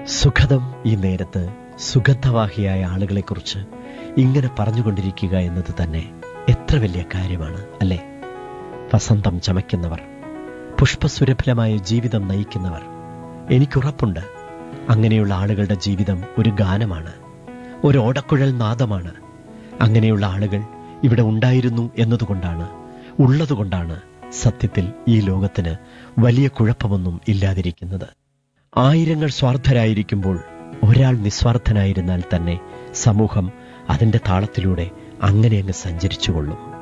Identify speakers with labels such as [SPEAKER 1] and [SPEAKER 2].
[SPEAKER 1] സുഖദം ഈ നേരത്ത് സുഗന്ധവാഹിയായ ആളുകളെക്കുറിച്ച് ഇങ്ങനെ പറഞ്ഞുകൊണ്ടിരിക്കുക എന്നത് തന്നെ എത്ര വലിയ കാര്യമാണ് അല്ലേ വസന്തം ചമയ്ക്കുന്നവർ പുഷ്പസുരഭിലമായ ജീവിതം നയിക്കുന്നവർ എനിക്കുറപ്പുണ്ട് അങ്ങനെയുള്ള ആളുകളുടെ ജീവിതം ഒരു ഗാനമാണ് ഒരു ഓടക്കുഴൽ നാദമാണ് അങ്ങനെയുള്ള ആളുകൾ ഇവിടെ ഉണ്ടായിരുന്നു എന്നതുകൊണ്ടാണ് ഉള്ളതുകൊണ്ടാണ് സത്യത്തിൽ ഈ ലോകത്തിന് വലിയ കുഴപ്പമൊന്നും ഇല്ലാതിരിക്കുന്നത് ആയിരങ്ങൾ സ്വാർത്ഥരായിരിക്കുമ്പോൾ ഒരാൾ നിസ്വാർത്ഥനായിരുന്നാൽ തന്നെ സമൂഹം അതിന്റെ താളത്തിലൂടെ അങ്ങനെ അങ്ങ് സഞ്ചരിച്ചുകൊള്ളും